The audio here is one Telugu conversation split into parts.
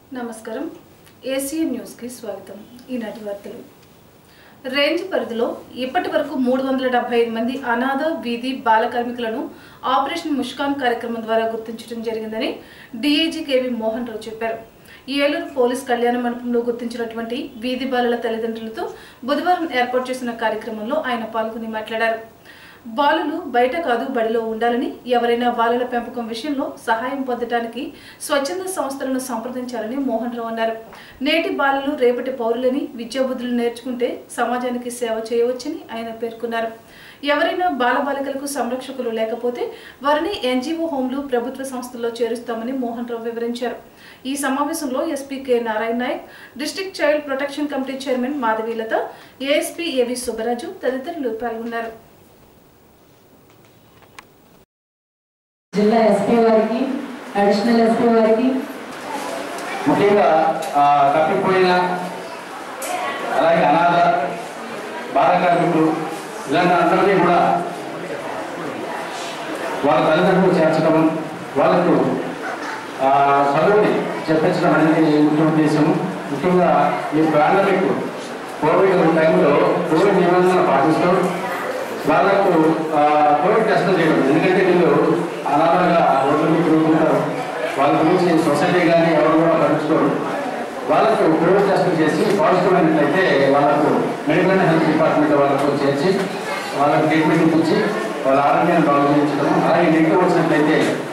నమస్కారం ఏసీఎన్ న్యూస్కి స్వాగతం ఈనాటి వార్తలు రేంజ్ పరిధిలో ఇప్పటి వరకు మూడు వందల డెబ్బై ఐదు మంది అనాథ వీధి బాల కార్మికులను ఆపరేషన్ ముష్కాన్ కార్యక్రమం ద్వారా గుర్తించడం జరిగిందని డీఐజీ కేవీ మోహన్ రావు చెప్పారు ఏలూరు పోలీస్ కళ్యాణ మండపంలో గుర్తించినటువంటి వీధి బాలల తల్లిదండ్రులతో బుధవారం ఏర్పాటు చేసిన కార్యక్రమంలో ఆయన పాల్గొని మాట్లాడారు బాలులు బయట కాదు బడిలో ఉండాలని ఎవరైనా బాలుల పెంపకం విషయంలో సహాయం పొందడానికి స్వచ్ఛంద సంస్థలను సంప్రదించాలని మోహన్ రావు అన్నారు నేటి బాలలు రేపటి పౌరులని విద్యాబుద్ధులు నేర్చుకుంటే సమాజానికి సేవ చేయవచ్చని ఆయన పేర్కొన్నారు ఎవరైనా బాలబాలికలకు సంరక్షకులు లేకపోతే వారిని ఎన్జిఓ హోంలు ప్రభుత్వ సంస్థల్లో చేరుస్తామని మోహన్ రావు వివరించారు ఈ సమావేశంలో SP K Narayana Nayak district child protection committee chairman Madhavilatha ASP AV Subbaraju తదితరులు పాల్గొన్నారు జిల్లా ఎస్పీ వారికి అడిషనల్ ఎస్పీ వారికి ముఖ్యంగా ఆ, తప్పిపోయిన అలాగే అనాథ బాల కార్మికులు ఇలాంటి అందరినీ కూడా వాళ్ళ తల్లిదండ్రులు చేర్చడం వాళ్ళకు ఆ, చదువుని చెప్పించడం అనేది ముఖ్య ఉద్దేశం ముఖ్యంగా ఈ పాండమిక్ కోవిడ్ టైంలో కోవిడ్ నిబంధనలు పాటిస్తూ వాళ్ళకు ఆ, కోవిడ్ టెస్టులు చేయడం ఎందుకంటే వీళ్ళు అనాథలుగా రోడ్ల మీద తిరుగుతుంటారు వాళ్ళ గురించి సొసైటీ కానీ ఎవరు కూడా పట్టించుకోరు వాళ్ళకు కోవిడ్ టెస్టులు చేసి పాజిటివ్ అయినట్లయితే వాళ్ళకు మెడికల్ అండ్ హెల్త్ డిపార్ట్మెంట్ వాళ్ళకు చేర్చి వాళ్ళకు ట్రీట్మెంట్ ఇప్పించి వాళ్ళ ఆరోగ్యాన్ని బాగు చేయించడం అలాగే నెగిటివ్ వచ్చినట్లయితే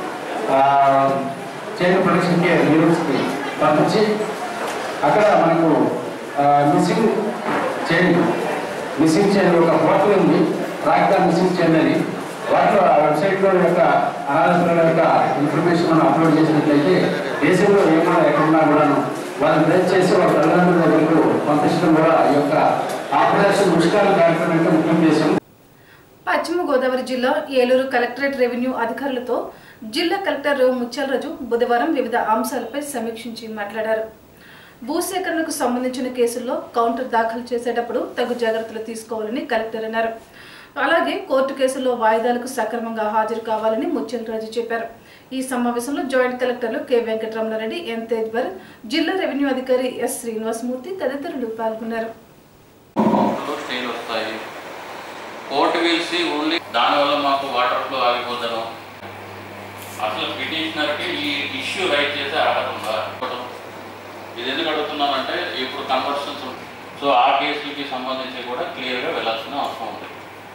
చైల్డ్ ప్రొటెక్షన్ కేర్ యూనిట్స్కి పంపించి అక్కడ మనకు మిస్సింగ్ చైల్డ్ మిస్సింగ్ చైల్డ్ ఒక పోర్టల్ ఉంది రాక్తా మిస్సింగ్ చైల్డ్ అని వాటిలో ఆ వెబ్సైట్లో యొక్క అనాథ పిల్లల యొక్క ఇన్ఫర్మేషన్ మనం అప్లోడ్ చేసినట్లయితే దేశంలో ఏమైనా ఎక్కడున్నా కూడాను వాళ్ళని ట్రేస్ చేసి వాళ్ళ తల్లిదండ్రుల దగ్గరకు పంపించడం కూడా ఈ యొక్క ఆపరేషన్ ముష్కాల కార్యక్రమం యొక్క ముఖ్య ఉద్దేశం పశ్చిమ గోదావరి జిల్లా ఏలూరు కలెక్టరేట్ రెవెన్యూ అధికారులతో జిల్లా కలెక్టర్ రావు ముత్యాలరాజు బుధవారం వివిధ అంశాలపై సమీక్షించి మాట్లాడారు భూసేకరణకు సంబంధించిన కేసుల్లో కౌంటర్ దాఖలు చేసేటప్పుడు తగు జాగ్రత్తలు తీసుకోవాలని కలెక్టర్ అన్నారు అలాగే కోర్టు కేసుల్లో వాయిదాలకు సక్రమంగా హాజరు కావాలని ముత్యాలరాజు చెప్పారు ఈ సమావేశంలో జాయింట్ కలెక్టర్లు కె వెంకటరమణారెడ్డి ఎన్ తేజ్బర్ జిల్లా రెవెన్యూ అధికారి ఎస్ శ్రీనివాసమూర్తి తదితరులు పాల్గొన్నారు లో స్టేలు వస్తాయి కోర్టు వీల్సి ఓన్లీ దానివల్ల మాకు వాటర్ ఫ్లో ఆగిపోతాను అసలు పిటిషనర్కి ఈ ఇష్యూ రైట్ చేసే అర్హత ఉందా ఇది ఎందుకు అడుగుతున్నానంటే ఇప్పుడు కన్వర్షన్స్ సో ఆ కేసులకి సంబంధించి కూడా క్లియర్గా వెళ్ళాల్సిన అవసరం ఉంది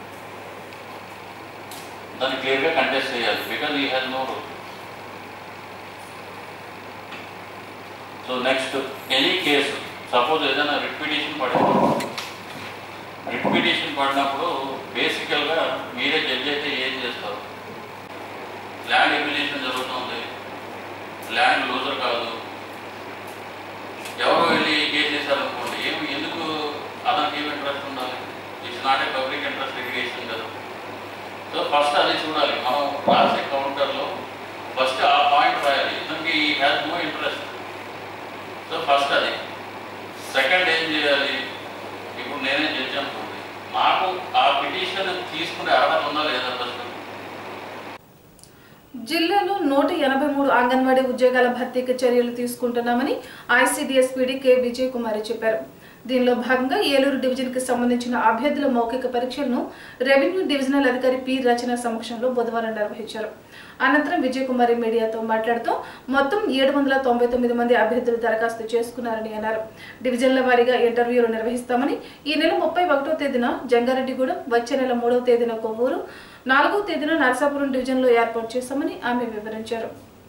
దాన్ని క్లియర్గా కంటెస్ట్ చేయాలి because he has no rule so next any case suppose ఏదైనా రిపిటేషన్ పడింది రిపిటేషన్ పడినప్పుడు బేసికల్గా మీరే జడ్జి అయితే ఏం చేస్తారు ల్యాండ్ ఎమ్యులేషన్ జరుగుతుంది ల్యాండ్ లూజర్ కాదు ఎవరు వెళ్ళి కేసు చేశారనుకోండి ఏమి ఎందుకు అతనికి ఏమి ఇంట్రెస్ట్ ఉండాలి it's not a public interest litigation కదా సో ఫస్ట్ అది చూడాలి మనం రాసే కౌంటర్లో ఫస్ట్ ఆ పాయింట్ రాయాలి ఇతనికి has no interest so first అది సెకండ్ ఏం చేయాలి ఇప్పుడు నేనే జడ్జి అనుకోండి నాకు ఆ పిటిషన్ తీసుకునే అర్హత ఉందా లేదా ఫస్ట్ జిల్లాలో నూట ఎనభై మూడు అంగన్వాడీ ఉద్యోగాల భర్తీకి చర్యలు తీసుకుంటున్నామని ICDS PD K Vijay Kumari చెప్పారు దీనిలో భాగంగా ఏలూరు డివిజన్కి సంబంధించిన అభ్యర్థుల మౌఖిక పరీక్షలను రెవెన్యూ డివిజనల్ అధికారి పి రచన సమక్షంలో బుధవారం నిర్వహించారు అనంతరం విజయ్ కుమారి మీడియాతో మాట్లాడుతూ మొత్తం ఏడు వందల తొంభై తొమ్మిది మంది అభ్యర్థులు దరఖాస్తు చేసుకున్నారని అన్నారు డివిజన్ల వారీగా ఇంటర్వ్యూలు నిర్వహిస్తామని ఈ నెల ముప్పై ఒకటో తేదీన జంగారెడ్డిగూడెం వచ్చే నెల మూడవ తేదీన కొవ్వూరు నాలుగో తేదీన నరసాపురం డివిజన్లో ఏర్పాటు చేశామని ఆమె వివరించారు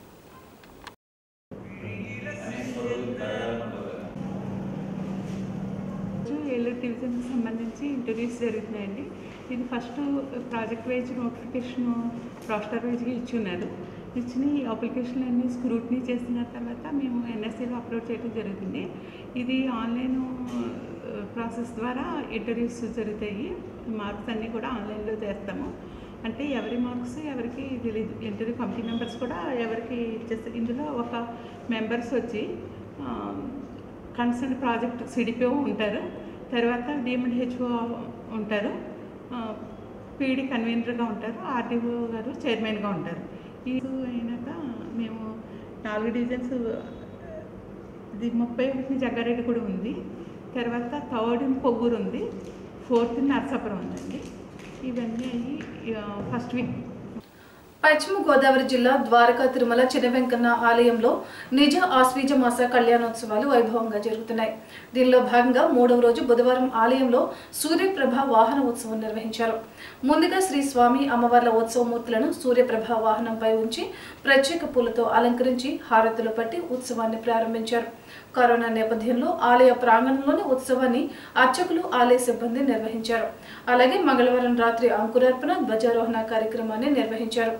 రోజు ఏలూరు డివిజన్కి సంబంధించి ఇంటర్వ్యూస్ జరుగుతున్నాయండి ఇది first project wise notification roster వైజ్గా ఇచ్చి ఉన్నారు ఇచ్చిన ఈ అప్లికేషన్ అన్ని స్క్రూట్నీ చేసిన తర్వాత మేము ఎన్ఎస్సీలో అప్లోడ్ చేయడం జరుగుతుంది ఇది ఆన్లైన్ ప్రాసెస్ ద్వారా ఇంటర్వ్యూస్ జరుగుతాయి మార్క్స్ అన్నీ కూడా ఆన్లైన్లో చేస్తాము అంటే ఎవరి మార్క్స్ ఎవరికి తెలియదు ఇంటర్వ్యూ కమిటీ మెంబర్స్ కూడా ఎవరికి ఇచ్చేస్తారు ఇందులో ఒక మెంబర్స్ వచ్చి ఆ, కన్సర్న్ ప్రాజెక్ట్ సిడిపిఓ ఉంటారు తర్వాత డీమ్డ్ హెచ్ఓ ఉంటారు పీడీ కన్వీనర్గా ఉంటారు ఆర్డీఓ గారు చైర్మన్గా ఉంటారు ఈ అయినాక మేము నాలుగు డివిజన్స్ ఇది ముప్పై ఒకటిని జగ్గారెడ్డి కూడా ఉంది తర్వాత థర్డ్ పొగ్గూరు ఉంది ఫోర్త్ నరసాపురం ఉందండి ఇవన్నీ అయ్యి ఫస్ట్ వీక్ పశ్చిమ గోదావరి జిల్లా ద్వారకా తిరుమల చిన్న వెంకన్న ఆలయంలో నిజ ఆశ్వీజ మాస కళ్యాణోత్సవాలు వైభవంగా జరుగుతున్నాయి దీనిలో భాగంగా మూడవ రోజు బుధవారం ఆలయంలో సూర్యప్రభ వాహన ఉత్సవం నిర్వహించారు ముందుగా శ్రీ స్వామి అమ్మవార్ల ఉత్సవమూర్తులను సూర్యప్రభ వాహనంపై ఉంచి ప్రత్యేక పూలతో అలంకరించి హారతులు పట్టి ఉత్సవాన్ని ప్రారంభించారు కరోనా నేపథ్యంలో ఆలయ ప్రాంగణంలోని ఉత్సవాన్ని అర్చకులు ఆలయ సిబ్బంది నిర్వహించారు అలాగే మంగళవారం రాత్రి అంకురార్పణ ధ్వజారోహణ కార్యక్రమాన్ని నిర్వహించారు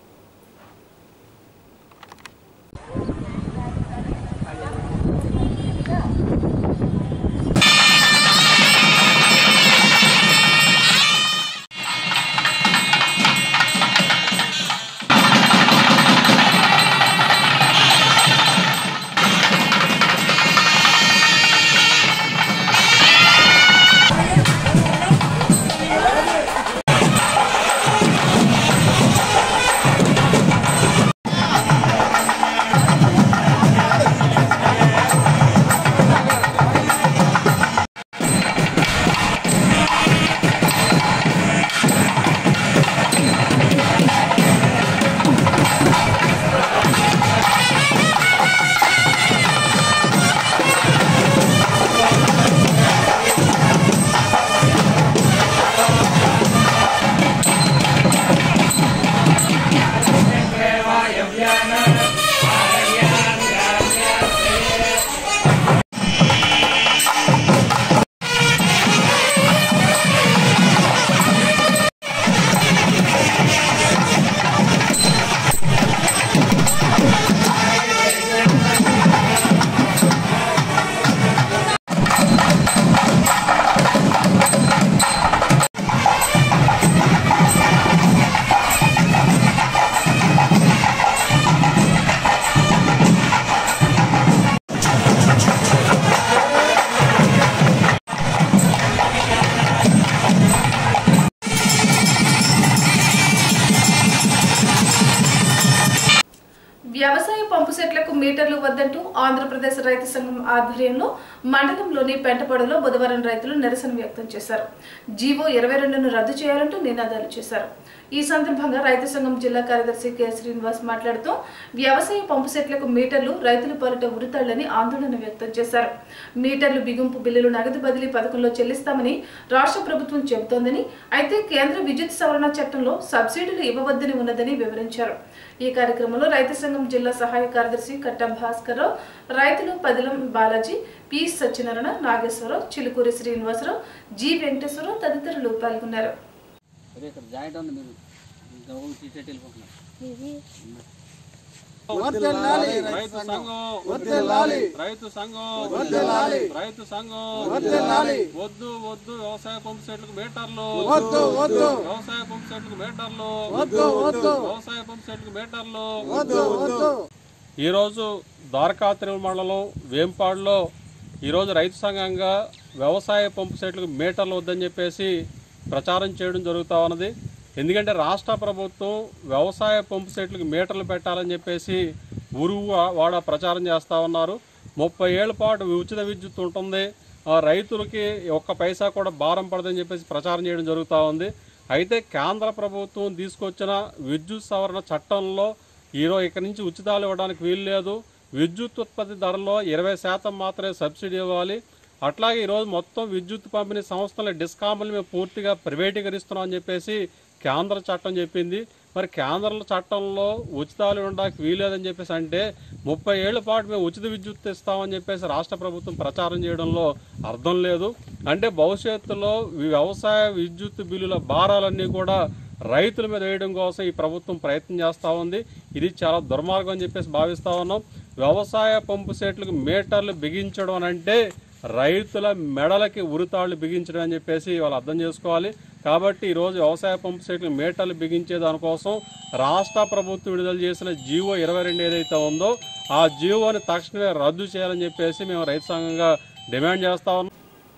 వ్యవసాయ పంపు సెట్లకు మీటర్లు వద్దంటూ ఆంధ్రప్రదేశ్ రైతు సంఘం ఆధ్వర్యంలో మండలంలోని పెంటపడలో బుధవారం రైతులు నిరసన వ్యక్తం చేశారు జీవో ఇరవై రెండును రద్దు చేయాలంటూ నినాదాలు చేశారు ఈ సందర్భంగా రైతు సంఘం జిల్లా కార్యదర్శి కె శ్రీనివాస్ మాట్లాడుతూ వ్యవసాయ పంపు సెట్లకు మీటర్లు రైతుల పాలిట ఉరుతాళ్లని ఆందోళన వ్యక్తం చేశారు మీటర్లు బిగింపు బిల్లులు నగదు బదిలీ పథకంలో చెల్లిస్తామని రాష్ట్ర ప్రభుత్వం చెబుతోందని అయితే కేంద్ర విద్యుత్ సవరణ చట్టంలో సబ్సిడీలు ఇవ్వవద్దని ఉన్నదని వివరించారు ఈ కార్యక్రమంలో రైతు సంఘం జిల్లా సహాయ కార్యదర్శి కట్టం భాస్కర్రావు రైతులు పదిలం బాలాజీ పి సత్యనారాయణ నాగేశ్వరరావు చిలుకూరి శ్రీనివాసరావు జి వెంకటేశ్వరరావు తదితరులు పాల్గొన్నారు అదే ఇక్కడ జాయింట్ ఉంది మీరు గౌరవం తీసేటి వెళ్ళిపోతున్నారు రైతు సంఘం వర్ధిల్లాలి రైతు సంఘం వర్ధిల్లాలి రైతు సంఘం వర్ధిల్లాలి వద్దు వద్దు వ్యవసాయ పంపు సెట్లకు మీటర్లు వద్దు వద్దు వ్యవసాయ పంపు సెట్లకు మీటర్లు వద్దు వద్దు వ్యవసాయ పంపు సెట్లకు మీటర్లు వద్దు వద్దు ఈరోజు ద్వారకా తిరుమల మండలం వేంపాడులో ఈరోజు రైతు సంఘంగా వ్యవసాయ పంపు సెట్లకు మీటర్లు వద్దని చెప్పేసి ప్రచారం చేయడం జరుగుతూ ఉన్నది ఎందుకంటే రాష్ట్ర ప్రభుత్వం వ్యవసాయ పంపు సెట్లకు మీటర్లు పెట్టాలని చెప్పేసి ఊరు వాడ ప్రచారం చేస్తూ ఉన్నారు ముప్పై ఏళ్ల పాటు ఉచిత విద్యుత్ ఉంటుంది ఆ రైతులకి ఒక్క పైసా కూడా భారం పడదని చెప్పేసి ప్రచారం చేయడం జరుగుతూ ఉంది అయితే కేంద్ర ప్రభుత్వం తీసుకొచ్చిన విద్యుత్ సవరణ చట్టంలో ఈరోజు ఇక్కడి నుంచి ఉచితాలు ఇవ్వడానికి వీలు లేదు విద్యుత్ ఉత్పత్తి ధరలో ఇరవై శాతం మాత్రమే సబ్సిడీ ఇవ్వాలి అట్లాగే ఈరోజు మొత్తం విద్యుత్ పంపిణీ సంస్థల డిస్కాంలు మేము పూర్తిగా ప్రైవేటీకరిస్తున్నాం అని చెప్పేసి కేంద్ర చట్టం చెప్పింది మరి కేంద్ర చట్టంలో ఉచితాలు ఉండడానికి వీలేదని చెప్పేసి అంటే ముప్పై ఏళ్ల పాటు మేము ఉచిత విద్యుత్ ఇస్తామని చెప్పేసి రాష్ట్ర ప్రభుత్వం ప్రచారం చేయడంలో అర్థం లేదు అంటే భవిష్యత్తులో ఈ వ్యవసాయ విద్యుత్ బిల్లుల భారాలన్నీ కూడా రైతుల మీద వేయడం కోసం ఈ ప్రభుత్వం ప్రయత్నం చేస్తూ ఉంది ఇది చాలా దుర్మార్గం అని చెప్పేసి భావిస్తా ఉన్నాం వ్యవసాయ పంపు సెట్లకు మీటర్లు బిగించడం అని అంటే రైతుల మెడలకి ఉరితాళ్లు బిగించడం అని చెప్పేసి వాళ్ళు అర్థం చేసుకోవాలి కాబట్టి ఈరోజు వ్యవసాయ పంపు సెట్లు మీటర్లు బిగించే దానికోసం రాష్ట్ర ప్రభుత్వం విడుదల చేసిన జీవో ఇరవై రెండు ఏదైతే ఉందో ఆ జీవోని తక్షణమే రద్దు చేయాలని చెప్పేసి మేము రైతు సంఘంగా డిమాండ్ చేస్తా ఉన్నాం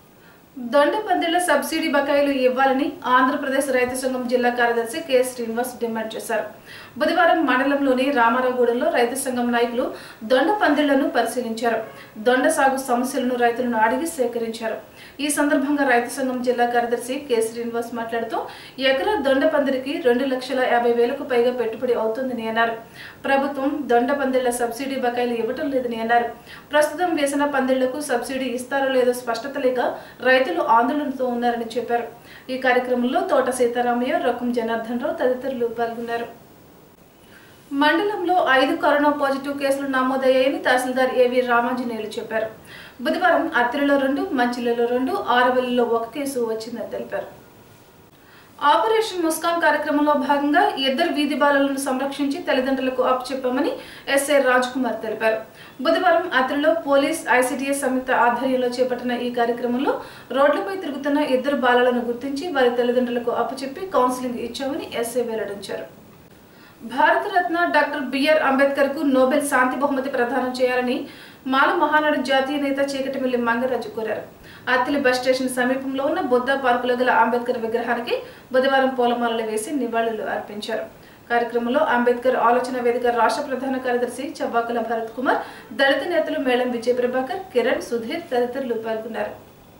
దొండపందిళ్ల సబ్సిడీ బకాయిలు ఇవ్వాలని ఆంధ్రప్రదేశ్ రైతు సంఘం జిల్లా కార్యదర్శి కె శ్రీనివాస్ డిమాండ్ చేశారు బుధవారం మండలంలోని రామారావుగూడెంలో రైతు సంఘం నాయకులు దొండ పందిళ్లను పరిశీలించారు దొండ సాగు సమస్యలను రైతులను అడిగి సేకరించారు ఈ సందర్భంగా రైతు సంఘం జిల్లా కార్యదర్శి కె శ్రీనివాస్ మాట్లాడుతూ ఎకరా దొండ పందిరికి రెండు లక్షల యాభై వేలకు పైగా పెట్టుబడి అవుతుందని అన్నారు ప్రభుత్వం దొండ పందిళ్ల సబ్సిడీ బకాయిలు ఇవ్వటం లేదని అన్నారు ప్రస్తుతం వేసిన పందిళ్లకు సబ్సిడీ ఇస్తారో లేదో స్పష్టత లేక రైతులు ఆందోళనతో ఉన్నారని చెప్పారు ఈ కార్యక్రమంలో తోట సీతారామయ్య రొక్కం జనార్దన్ రావు తదితరులు పాల్గొన్నారు మండలంలో ఐదు కరోనా పాజిటివ్ కేసులు నమోదయ్యాయని తహసీల్దార్ ఏవి రామాంజనేయులు చెప్పారు బుధవారం అత్తిరిలో రెండు మంచిలలో రెండు ఆరవల్లిలో ఒక కేసు వచ్చిందని తెలిపారు ఆపరేషన్ ముస్కాన్ కార్యక్రమంలో భాగంగా ఇద్దరు వీధి బాలలను సంరక్షించి తల్లిదండ్రులకు అప్పచెప్పామని ఎస్ఐ రాజ్ కుమార్ తెలిపారు బుధవారం అతనిలో పోలీస్ ఐసిడిఎస్ సంయుక్త ఆధ్వర్యంలో చేపట్టిన ఈ కార్యక్రమంలో రోడ్లపై తిరుగుతున్న ఇద్దరు బాలలను గుర్తించి వారి తల్లిదండ్రులకు అప్పచెప్పి కౌన్సిలింగ్ ఇచ్చామని ఎస్ఐ వెల్లడించారు భారతరత్న డాక్టర్ బిఆర్ అంబేద్కర్ కు నోబెల్ శాంతి బహుమతి ప్రదానం చేయాలని మాల మహానాడు జాతీయ నేత చీకటిమిల్లి మంగరాజు కోరారు అత్తిలి బస్ స్టేషన్ సమీపంలో ఉన్న బుద్ధ పార్కులో గల అంబేద్కర్ విగ్రహానికి బుధవారం పూలమాలలు వేసి నివాళులు అర్పించారు కార్యక్రమంలో అంబేద్కర్ ఆలోచన వేదిక రాష్ట్ర ప్రధాన కార్యదర్శి చవ్వాకుల భరత్ కుమార్ దళిత నేతలు మేళం విజయ ప్రభాకర్ కిరణ్ సుధీర్ తదితరులు పాల్గొన్నారు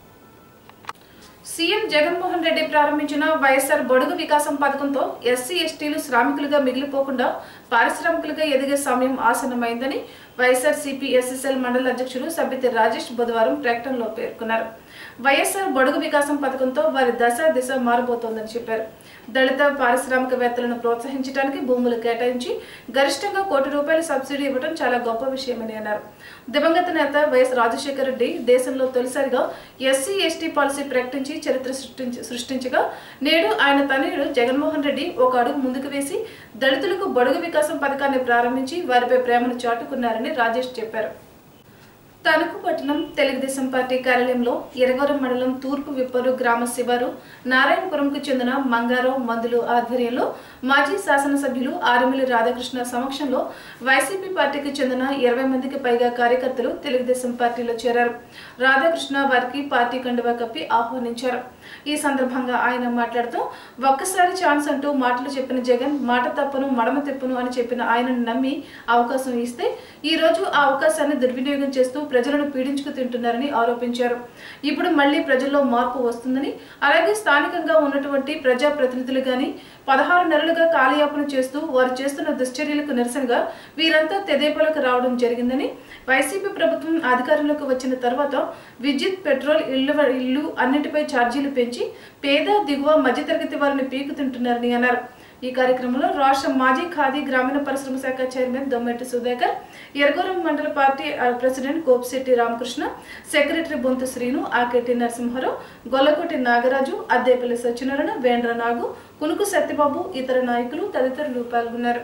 సీఎం జగన్మోహన్ రెడ్డి ప్రారంభించిన వైఎస్ఆర్ బడుగు వికాసం పథకంతో ఎస్సీ ఎస్టీలు శ్రామికులుగా మిగిలిపోకుండా పారిశ్రామికులుగా ఎదిగే సమయం ఆసన్నమైందని వైఎస్ఆర్ సిపి ఎస్ఎస్ఎల్ మండల అధ్యక్షులు సబ్బితి రాజేష్ బుధవారం ప్రకటనలో పేర్కొన్నారు వైఎస్ఆర్ బడుగు వికాసం పథకంతో వారి దశ దిశ మారబోతోందని చెప్పారు దళిత పారిశ్రామికవేత్తలను ప్రోత్సహించడానికి భూములు కేటాయించి గరిష్టంగా కోటి రూపాయల సబ్సిడీ ఇవ్వడం చాలా గొప్ప విషయమని అన్నారు దివంగత నేత వైఎస్ రాజశేఖర రెడ్డి దేశంలో తొలిసారిగా ఎస్సీ ఎస్టీ పాలసీ ప్రకటించి చరిత్ర సృష్టించి సృష్టించగా నేడు ఆయన తనయుడు జగన్మోహన్ రెడ్డి ఒక అడుగు ముందుకు వేసి దళితులకు బడుగు వికాసం పథకాన్ని ప్రారంభించి వారిపై ప్రేమను చాటుకున్నారని రాజేష్ చెప్పారు తణుకు పట్టణం తెలుగుదేశం పార్టీ కార్యాలయంలో ఎరగవరం మండలం తూర్పు విప్పరు గ్రామ శివారు నారాయణపురంకు చెందిన మంగారావు మందులు ఆధ్వర్యంలో మాజీ శాసనసభ్యులు ఆరుమిల్లి రాధాకృష్ణ సమక్షంలో వైసీపీ పార్టీకి చెందిన ఇరవై మందికి పైగా కార్యకర్తలు తెలుగుదేశం పార్టీలో చేరారు రాధాకృష్ణ వారికి పార్టీ కండువా కప్పి ఆహ్వానించారు ఈ సందర్భంగా ఆయన మాట్లాడుతూ ఒక్కసారి ఛాన్స్ అంటూ మాటలు చెప్పిన జగన్ మాట తప్పను మడమ తిప్పను అని చెప్పిన ఆయనను నమ్మి అవకాశం ఇస్తే ఈ రోజు ఆ అవకాశాన్ని దుర్వినియోగం చేస్తూ ప్రజలను పీడించుకు తింటున్నారని ఆరోపించారు ఇప్పుడు మళ్ళీ ప్రజల్లో మార్పు వస్తుందని అలాగే స్థానికంగా ఉన్నటువంటి ప్రజా ప్రతినిధులు గాని పదహారు నెలలుగా కాలయాపన చేస్తూ వారు చేస్తున్న దుశ్చర్యలకు నిరసనగా వీరంతా తెదేపలకు రావడం జరిగిందని వైసీపీ ప్రభుత్వం అధికారంలోకి వచ్చిన తర్వాత విద్యుత్ పెట్రోల్ ఇళ్లు ఇల్లు అన్నిటిపై ఛార్జీలు పెంచి పేద దిగువ మధ్యతరగతి వారిని పీకు తింటున్నారని అన్నారు ఈ కార్యక్రమంలో రాష్ట్ర మాజీ ఖాదీ గ్రామీణ పరిశ్రమ శాఖ చైర్మన్ దొమ్మెట్టి సుధాకర్ ఎర్గూరం మండల పార్టీ ఆ, ప్రెసిడెంట్ కోపిశెట్టి రామకృష్ణ సెక్రటరీ బొంతు శ్రీను ఆకెటి నరసింహారావు గొల్లకోటి నాగరాజు అద్దేపల్లి సత్యనారాయణ వేండ్ర నాగు కునుకు సత్యబాబు ఇతర నాయకులు తదితరులు పాల్గొన్నారు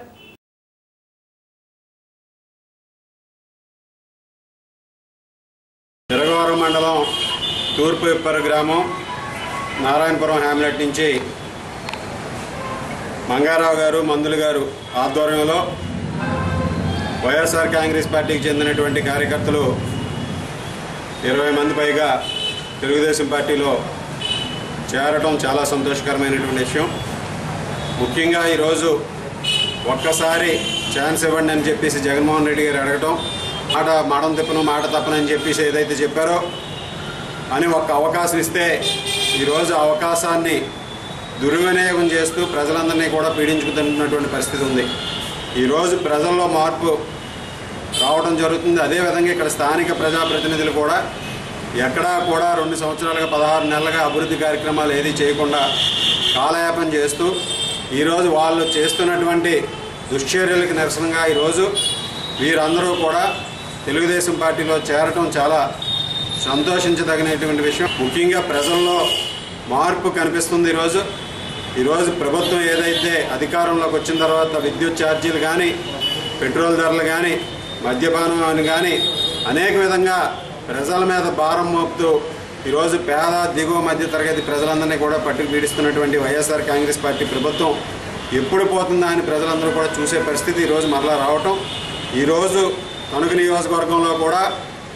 ఎరగవరం మండలం తూర్పు ఇప్పర గ్రామం నారాయణపురం హ్యామ్లెట్ నుంచి మంగారావు గారు మందులు గారు ఆధ్వర్యంలో వైఎస్ఆర్ కాంగ్రెస్ పార్టీకి చెందినటువంటి కార్యకర్తలు ఇరవై మంది పైగా తెలుగుదేశం పార్టీలో చేరటం చాలా సంతోషకరమైనటువంటి విషయం ముఖ్యంగా ఈరోజు ఒక్కసారి ఛాన్స్ ఇవ్వండి అని చెప్పేసి జగన్మోహన్ రెడ్డి గారు అడగటం మాట మాడం తిప్పను మాట తప్పను అని చెప్పేసి ఏదైతే చెప్పారో అని ఒక్క అవకాశం ఇస్తే ఈరోజు ఆ అవకాశాన్ని దుర్వినియోగం చేస్తూ ప్రజలందరినీ కూడా పీడించుకుతున్నటువంటి పరిస్థితి ఉంది ఈరోజు ప్రజల్లో మార్పు రావడం జరుగుతుంది అదేవిధంగా ఇక్కడ స్థానిక ప్రజాప్రతినిధులు కూడా ఎక్కడా కూడా రెండు సంవత్సరాలుగా పదహారు నెలలుగా అభివృద్ధి కార్యక్రమాలు ఏది చేయకుండా కాలయాపన చేస్తూ ఈరోజు వాళ్ళు చేస్తున్నటువంటి దుశ్చర్యలకు నిరసనగా ఈరోజు వీరందరూ కూడా తెలుగుదేశం పార్టీలో చేరటం చాలా సంతోషించదగినటువంటి విషయం ముఖ్యంగా ప్రజల్లో మార్పు కనిపిస్తుంది ఈరోజు ఈరోజు ప్రభుత్వం ఏదైతే అధికారంలోకి వచ్చిన తర్వాత విద్యుత్ ఛార్జీలు కానీ పెట్రోల్ ధరలు కానీ మద్యపానం అని కానీ అనేక విధంగా ప్రజల మీద భారం మోపుతూ ఈరోజు పేద దిగువ మధ్య తరగతి ప్రజలందరినీ కూడా పట్టుకు పీడిస్తున్నటువంటి వైఎస్ఆర్ కాంగ్రెస్ పార్టీ ప్రభుత్వం ఎప్పుడు పోతుందా అని ప్రజలందరూ కూడా చూసే పరిస్థితి ఈరోజు మరలా రావటం ఈరోజు తణుకు నియోజకవర్గంలో కూడా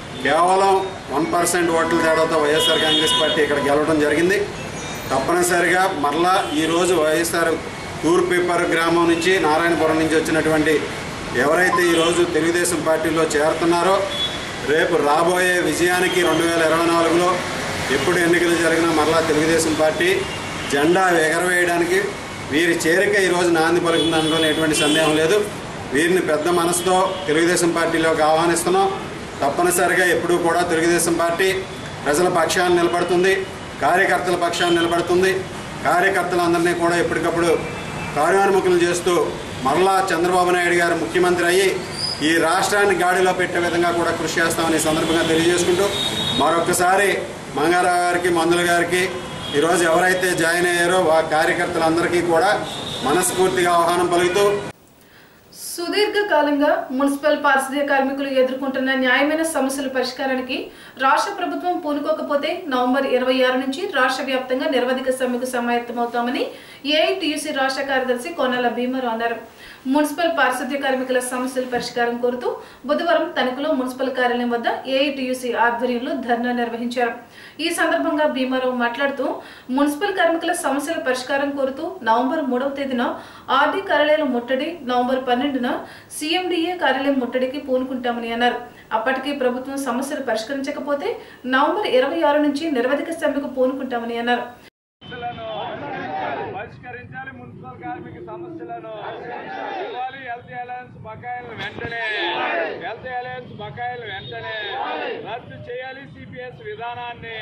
కేవలం వన్ పర్సెంట్ ఓట్ల తేడాతో వైఎస్ఆర్ కాంగ్రెస్ పార్టీ ఇక్కడ గెలవడం జరిగింది తప్పనిసరిగా మరలా ఈరోజు వైఎస్ఆర్ తూర్పిప్పర్ గ్రామం నుంచి నారాయణపురం నుంచి వచ్చినటువంటి ఎవరైతే ఈరోజు తెలుగుదేశం పార్టీలో చేరుతున్నారో రేపు రాబోయే విజయానికి రెండు వేల ఇరవై నాలుగులో ఎప్పుడు ఎన్నికలు జరిగినా మరలా తెలుగుదేశం పార్టీ జెండా ఎగరవేయడానికి వీరి చేరిక ఈరోజు నాంది పలుకుతుందనడంలో ఎటువంటి సందేహం లేదు వీరిని పెద్ద మనసుతో తెలుగుదేశం పార్టీలోకి ఆహ్వానిస్తున్నాం తప్పనిసరిగా ఎప్పుడూ కూడా తెలుగుదేశం పార్టీ ప్రజల పక్షాన్ని నిలబడుతుంది కార్యకర్తల పక్షాన్ని నిలబడుతుంది కార్యకర్తలందరినీ కూడా ఎప్పటికప్పుడు కార్యోన్ముఖులు చేస్తూ మరలా చంద్రబాబు నాయుడు గారు ముఖ్యమంత్రి అయ్యి ఈ రాష్ట్రాన్ని గాడిలో పెట్టే విధంగా కూడా కృషి చేస్తామని ఈ సందర్భంగా తెలియజేసుకుంటూ మరొకసారి మంగారావు గారికి మందుల గారికి ఈరోజు ఎవరైతే జాయిన్ అయ్యారో ఆ కార్యకర్తలందరికీ కూడా మనస్ఫూర్తిగా ఆహ్వానం పలుకుతూ సుదీర్ఘకాలంగా మున్సిపల్ పారిశుద్ధ్య కార్మికులు ఎదుర్కొంటున్న న్యాయమైన సమస్యల పరిష్కారానికి రాష్ట్ర ప్రభుత్వం పూనుకోకపోతే నవంబర్ ఇరవై ఆరు నుంచి రాష్ట్ర వ్యాప్తంగా నిరవధిక సమ్మెకు సమాయత్తమవుతామని ఏఐటియుసి రాష్ట్ర కార్యదర్శి కొనల భీమరావు అన్నారు మున్సిపల్ పారిశుద్ధ్య కార్మికుల సమస్యల పరిష్కారం కోరుతూ బుధవారం తణుకులో మున్సిపల్ కార్యాలయం వద్ద ఏఐటియుసి ఆధ్వర్యంలో ధర్నా నిర్వహించారు ఈ సందర్భంగా భీమారావు మాట్లాడుతూ మున్సిపల్ కార్మికుల సమస్యల పరిష్కారం కోరుతూ నవంబర్ మూడవ తేదీన ఆర్డీ కార్యాలయం ముట్టడి నవంబర్ పన్నెండున సీఎండీఏ కార్యాలయం ముట్టడికి పూనుకుంటామని అన్నారు అప్పటికి ప్రభుత్వం సమస్యలు పరిష్కరించకపోతే నవంబర్ ఇరవై ఆరు నుంచి నిరవధిక సమ్మెకు పూనుకుంటామని అన్నారు పరిష్కరించాలి మున్సిపల్ కార్మిక సమస్యలను ఇవ్వాలి హెల్త్ అలయన్స్ బకాయిలు వెంటనే హెల్త్ అలయన్స్ బకాయిలు వెంటనే రద్దు చేయాలి సిపిఎస్ విధానాన్ని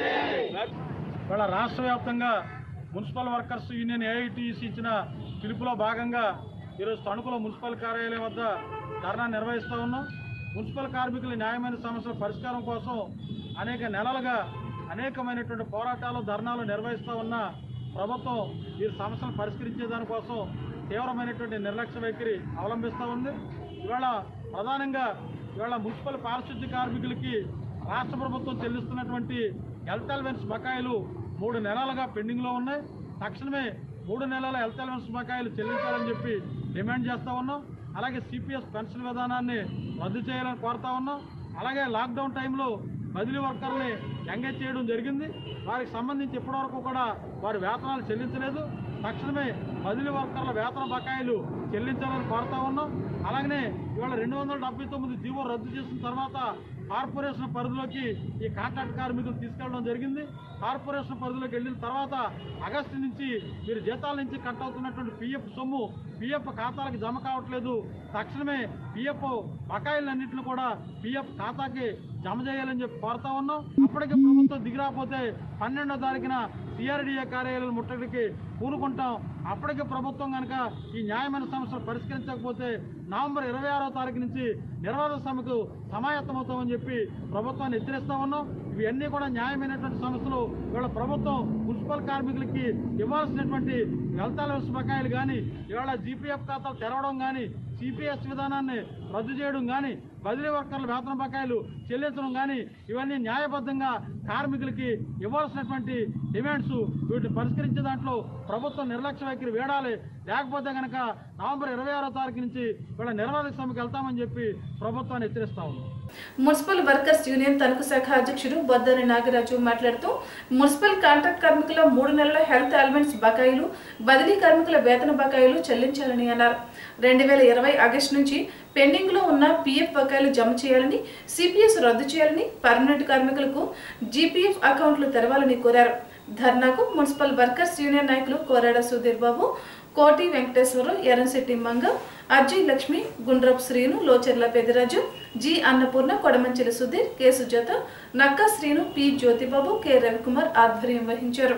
రద్దు ఇవాళ రాష్ట్ర వ్యాప్తంగా మున్సిపల్ వర్కర్స్ యూనియన్ ఏఐటీసీ ఇచ్చిన పిలుపులో భాగంగా ఈరోజు తణుకులో మున్సిపల్ కార్యాలయం వద్ద ధర్నా నిర్వహిస్తూ ఉన్నాం మున్సిపల్ కార్మికుల న్యాయమైన సమస్యల పరిష్కారం కోసం అనేక నెలలుగా అనేకమైనటువంటి పోరాటాలు ధర్నాలు నిర్వహిస్తూ ఉన్న ప్రభుత్వం ఈ సమస్యలు పరిష్కరించే దానికోసం తీవ్రమైనటువంటి నిర్లక్ష్య వైఖరి అవలంబిస్తూ ఉంది ఇవాళ ప్రధానంగా ఇవాళ మున్సిపల్ పారిశుద్ధ్య కార్మికులకి రాష్ట్ర ప్రభుత్వం చెల్లిస్తున్నటువంటి హెల్త్ అలవెన్స్ బకాయిలు మూడు నెలలుగా పెండింగ్లో ఉన్నాయి తక్షణమే మూడు నెలల హెల్త్ అలవెన్స్ బకాయిలు చెల్లించాలని చెప్పి డిమాండ్ చేస్తూ ఉన్నాం అలాగే సిపిఎస్ పెన్షన్ విధానాన్ని రద్దు చేయాలని కోరుతా ఉన్నాం అలాగే లాక్డౌన్ టైంలో బదిలీ వర్కర్ని ఎంగేజ్ చేయడం జరిగింది వారికి సంబంధించి ఇప్పటివరకు కూడా వారి వేతనాలు చెల్లించలేదు తక్షణమే బదిలీ వర్కర్ల వేతన బకాయిలు చెల్లించాలని కోరుతా ఉన్నాం అలాగనే ఇవాళ రెండు వందల డెబ్బై తొమ్మిది జీవో రద్దు చేసిన తర్వాత కార్పొరేషన్ పరిధిలోకి ఈ కాంట్రాక్ట్ కార్మికులు తీసుకెళ్ళడం జరిగింది కార్పొరేషన్ పరిధిలోకి వెళ్ళిన తర్వాత ఆగస్టు నుంచి మీరు జీతాల నుంచి కట్ అవుతున్నటువంటి పిఎఫ్ సొమ్ము పిఎఫ్ ఖాతాలకు జమ కావట్లేదు తక్షణమే పిఎఫ్ బకాయిలన్నింటిని కూడా పిఎఫ్ ఖాతాకి జమ చేయాలని చెప్పి కోరుతా ఉన్నాం అప్పటికి ప్రభుత్వం దిగిరాకపోతే పన్నెండో తారీఖున సిఆర్డీఏ కార్యాలయం ముట్టడికి పూనుకుంటాం అప్పటికి ప్రభుత్వం కనుక ఈ న్యాయమైన సమస్యలు పరిష్కరించకపోతే నవంబర్ ఇరవై ఆరో తారీఖు నుంచి నిర్వాహక సమ్మెకు సమాయత్తమవుతామని చెప్పి ప్రభుత్వాన్ని హెచ్చరిస్తా ఉన్నాం ఇవన్నీ కూడా న్యాయమైనటువంటి సమస్యలు ఇవాళ ప్రభుత్వం మున్సిపల్ కార్మికులకి ఇవ్వాల్సినటువంటి హెల్త్ అలవెన్స్ బకాయిలు కానీ ఇవాళ జీపీఎఫ్ ఖాతాలు తెరవడం కానీ సిపిఎస్ విధానాన్ని రద్దు చేయడం కానీ బదిలీ వర్కర్ల వేతన బకాయిలు చెల్లించడం కానీ ఇవన్నీ న్యాయబద్ధంగా కార్మికులకి ఇవ్వాల్సినటువంటి డిమాండ్స్ వీటిని పరిష్కరించే దాంట్లో ప్రభుత్వం నిర్లక్ష్య వైఖరి వేడాలి లేకపోతే కనుక నవంబర్ ఇరవై ఆరో తారీఖు నుంచి వీళ్ళ నిర్వాహక సమ్మెకి వెళ్తామని చెప్పి ప్రభుత్వాన్ని హెచ్చరిస్తా ఉన్నాం మున్సిపల్ వర్కర్స్ యూనియన్ తణుకు శాఖ అధ్యక్షుడు బొద్దని నాగరాజు మాట్లాడుతూ మున్సిపల్ కాంట్రాక్ట్ కార్మికుల మూడు నెలల హెల్త్ అలవెన్స్ బకాయిలు బదిలీ కార్మికుల వేతన బకాయిలు చెల్లించాలని అన్నారు రెండు వేల ఇరవై ఆగస్టు నుంచి పెండింగ్లో ఉన్న పీఎఫ్ బకాయిలు జమ చేయాలని సిపిఎస్ రద్దు చేయాలని పర్మనెంట్ కార్మికులకు జీపీఎఫ్ అకౌంట్లు తెరవాలని కోరారు ధర్నాకు మున్సిపల్ వర్కర్స్ యూనియన్ నాయకులు Korada Sudhir Babu Koti Venkateswararao Erramsetti Manga Arjay Lakshmi Gundrapu Srinu Locherla Pediraju G Annapurna Kodamanchela Sudhir K Sujatha Nakka Srinu P Jyothibabu K Ravikumar ఆధ్వర్యం వహించారు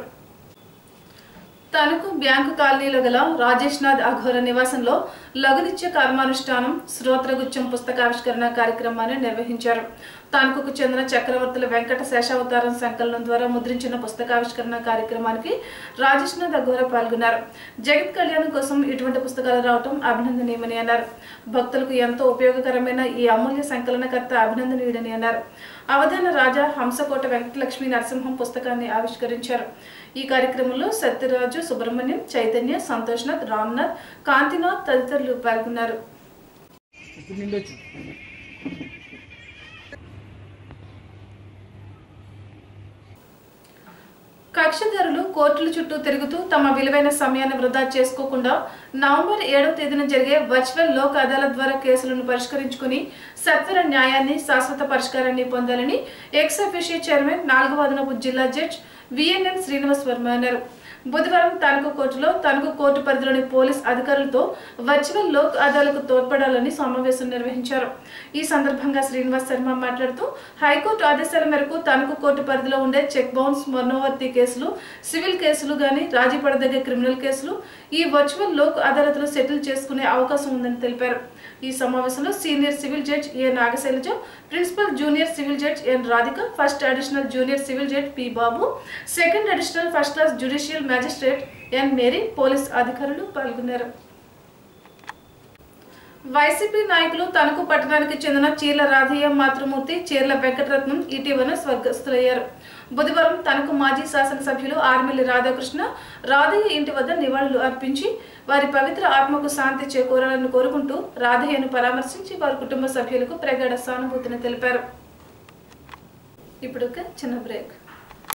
తణుకు బ్యాంకు కాలనీలో గల రాజేష్ నాథ్ అఘోర నివాసంలో లఘునిత్య కర్మానుష్ఠానం శ్రోత్రగుచ్చం పుస్తకావిష్కరణ కార్యక్రమాన్ని నిర్వహించారు తణుకుకు చెందిన చక్రవర్తుల వెంకట శేషావతారం సంకలనం ద్వారా ముద్రించిన పుస్తకావిష్కరణ కార్యక్రమానికి రాజేష్ నాథ్ అఘోర పాల్గొన్నారు జగత్ కళ్యాణం కోసం ఇటువంటి పుస్తకాలు రావటం అభినందనీయమని అన్నారు భక్తులకు ఎంతో ఉపయోగకరమైన ఈ అమూల్య సంకలనకర్త అభినందనీయుడని అన్నారు అవధాన రాజా హంసకోట వెంకటలక్ష్మి నరసింహం పుస్తకాన్ని ఆవిష్కరించారు ఈ కార్యక్రమంలో సత్యరాజు సుబ్రహ్మణ్యం చైతన్య సంతోష్నాథ్ రామ్నాథ్ కాంతినాథ్ తదితరులు పాల్గొన్నారు కక్షదారులు కోర్టుల చుట్టూ తిరుగుతూ తమ విలువైన సమయాన్ని వృధా చేసుకోకుండా నవంబర్ ఏడవ తేదీన జరిగే వర్చువల్ లోక్ అదాలత్ ద్వారా కేసులను పరిష్కరించుకుని సత్వర న్యాయాన్ని శాశ్వత పరిష్కారాన్ని పొందాలని ఎక్స్ అఫీషియల్ చైర్మన్ నాలుగవ అదనపు జిల్లా జడ్జ్ విఎన్ఎన్ శ్రీనివాస్ వర్మ అన్నారు బుధవారం తణుకు కోర్టులో తణుకు కోర్టు పరిధిలోని పోలీస్ అధికారులతో వర్చువల్ లోక్ అదాలకు తోడ్పడాలని సమావేశం నిర్వహించారు ఈ సందర్భంగా శ్రీనివాస్ శర్మ మాట్లాడుతూ హైకోర్టు ఆదేశాల మేరకు తణుకు కోర్టు పరిధిలో ఉండే చెక్ బౌన్స్ మరణవర్తి కేసులు సివిల్ కేసులు గాని రాజీ పడదగ్గ క్రిమినల్ కేసులు ఈ వర్చువల్ లోక్ అదాలత్లో సెటిల్ చేసుకునే అవకాశం ఉందని తెలిపారు ఈ సమావేశంలో senior civil judge A Nagashailaja principal junior civil judge N Radhika first additional junior civil judge P Babu second additional first class judicial magistrate N Mary police అధికారులు పాల్గొన్నారు వైసీపీ నాయకులు తణుకు పట్టణానికి చెందిన చీర్ల రాధయ్య మాతృమూర్తి చీర్ల వెంకటరత్నం ఇటీవల స్వర్గస్థులయ్యారు బుధవారం తణుకు మాజీ శాసనసభ్యులు ఆర్మిల్లి రాధాకృష్ణ రాధయ్య ఇంటి వద్ద నివాళులు అర్పించి వారి పవిత్ర ఆత్మకు శాంతి చేకూరాలని కోరుకుంటూ రాధయ్యను పరామర్శించి వారి కుటుంబ సభ్యులకు ప్రగాఢ సానుభూతిని తెలిపారు ఇప్పుడు ఒక చిన్న బ్రేక్